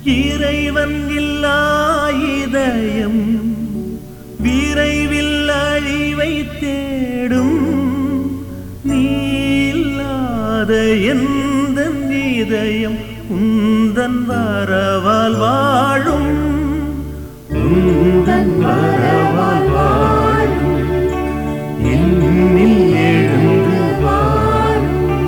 இறைவன் இல்லா இதயம் விரைவில் அழிவை தேடும் நீ இல்லாத எந்த இதயம் உந்தன் வரவால் வாழும் உந்தன் வரவால் வாழும் என்னில் எழுந்து வாழும்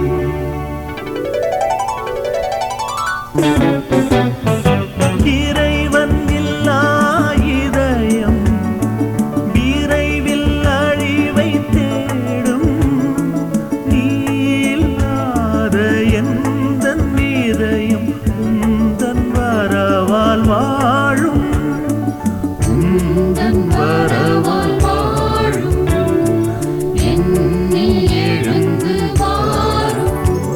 இறைவன் இல்லா இதயம் விரைவில் அழிவை தேடும் நீ இல்லாத எந்த இதயம் உந்தன் வரவால் வாழும் உந்தன் வரவால் வாழும் என்னில் எழுந்து வாரும்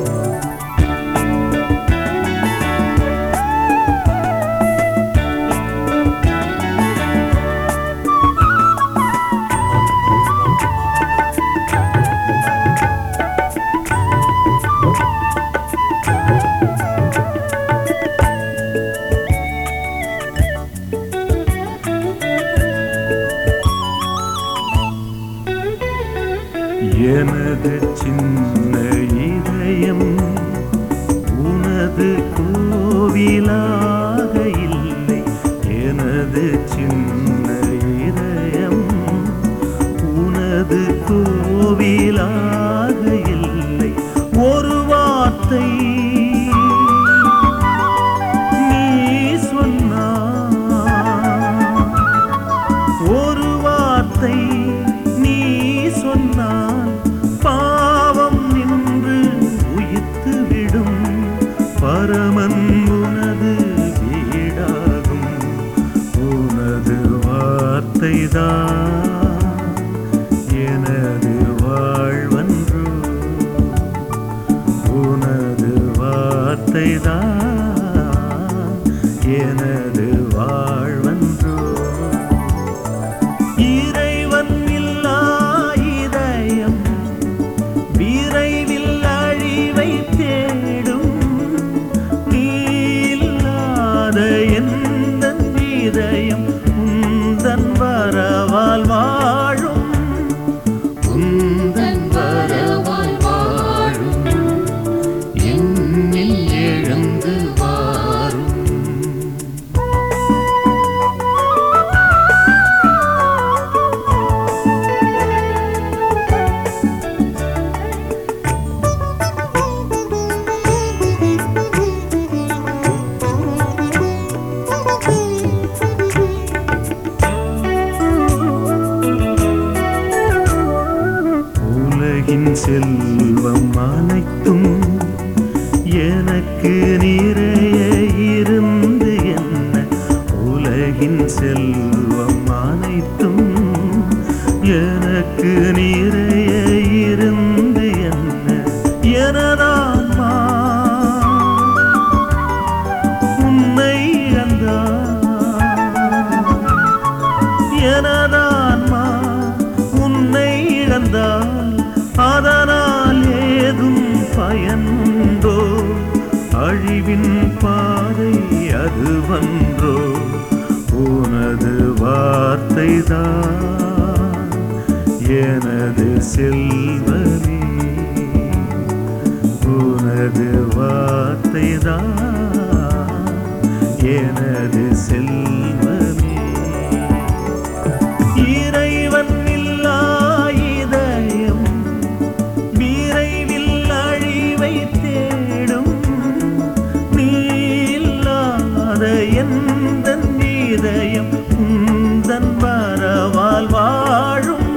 எனது சின்ன இதயம் உனது கோவிலாக இல்லை எனது சின்ன இதயம் உனது கோவிலாக இல்லை ஒரு வார்த்தை நீ சொன்னாய் ஒரு வார்த்தை நீ சொன்னால் பாவம் நின்று உயிர்த்து விடும் பரமன் உனது வீடாகும் உனது வார்த்தைதான் எனது வாழ்வன்றோ உனது வார்த்தைதான் எனது வாழ்வன்றோ இறைவன் இல்லா இதயம் விரைவில் அழிவை தேடும் நீ இல்லாத எந்த இதயம் உந்தன் வரவால் வாழும் உந்தன் வரவால் வாழும் என்னில் எழுந்து வாரும் உலகின் செல்வம் அனைத்தும் எனக்கு நிறைய இருந்து என்ன உலகின் செல்வம் அனைத்தும் எனக்கு நிறைய இருந்து என்ன எனதாமா உன்னை இழந்தார் எனதான்மா உன்னை இழந்தால் அதனால் ஏதும் பயனுண்டோ அழிவின் பாதை அது வன்றோ உனது வார்த்தைதான் எனது செல்வமே உனது வார்த்தைதான் எனது செல்வமே இறைவன் இல்லா இதயம் விரைவில் அழிவை தேடும் நீ இல்லாத எந்த இதயம் உந்தன் வரவால் வாழும்